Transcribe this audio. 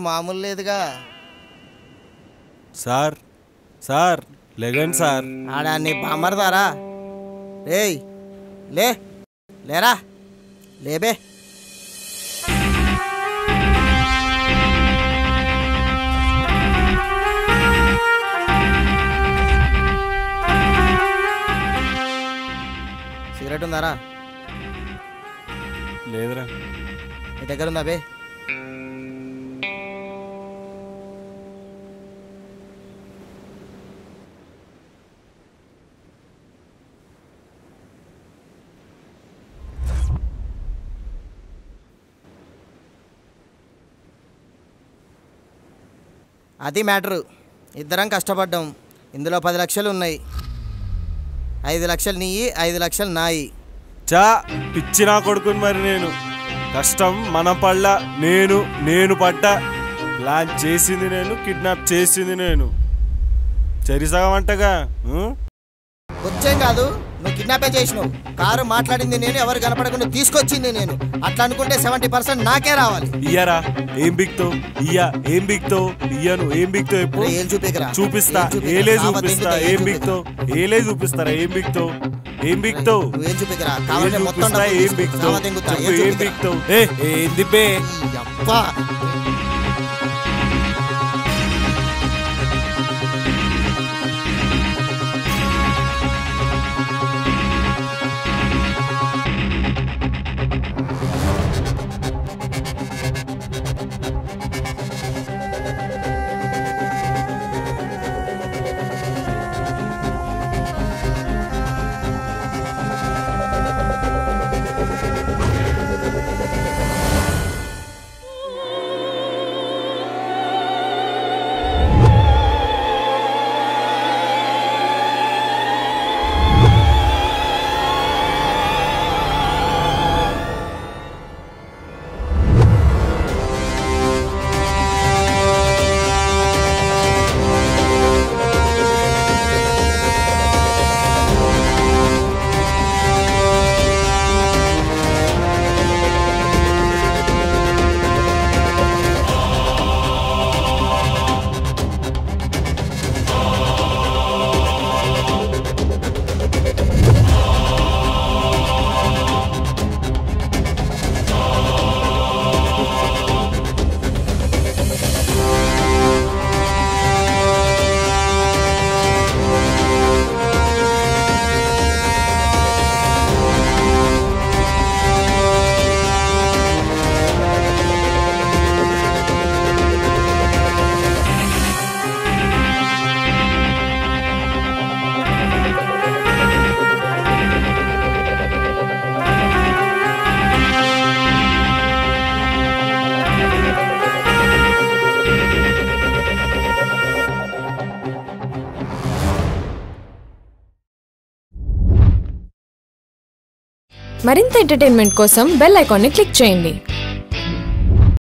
మామూలు లేదుగా sir sir లెగండి sir ఆడా నీ బామ్మరదారా రేయ్ లే లేరా లేబే సిగరెట్ ఉందారా లేదురా నీ దగ్గర ఉందా బే అది మ్యాటరు ఇద్దరం కష్టపడ్డాం ఇందులో పది లక్షలు ఉన్నాయి ఐదు లక్షలు నీయి ఐదు లక్షలు నాయి చా పిచ్చి నా కొడుకుని మరి నేను కష్టం మన పడ్డ నేను నేను పడ్డా ప్లాన్ చేసింది నేను కిడ్నాప్ చేసింది నేను చెరిసగం అంటగా ఉం? వచ్చేం కాదు నువ్వు కిడ్నాపే చేసినావు కారు మాట్లాడింది నేను ఎవరు కనపడకుండా తీసుకొచ్చింది నేను అట్లా అనుకుంటే సెవెంటీ పర్సెంట్ నాకే రావాలి ఇయ్యరా ఏం బిక్తావు ఇయ్యా ఏం బిక్తావు ఇయ్యను ఏం బిక్తావు ఎప్పుడు రే, ఏం చూపికరా చూపిస్తా ఏం చూపికరా? ఏలే సావ చూపిస్తా దింగుతా, ఏం చూపికరా? బిక్తావు ఏలే చూపిస్తారా ఏం బిక్తావు ఏం బిక్తావు నువ్వేం చూపికరా ఏం కావాలంటే మొత్తం చూపిస్తా డబ్బులు ఏం తీసుకో. బిక్తావు సావ దింగుతా, చెప్పు, ఏం ఏం చూపికరా? బిక్తావు ఏ ఏంది బే ఈ అబ్బా. మరింత ఎంటర్టైన్మెంట్ కోసం బెల్ ఐకాన్ని క్లిక్ చేయండి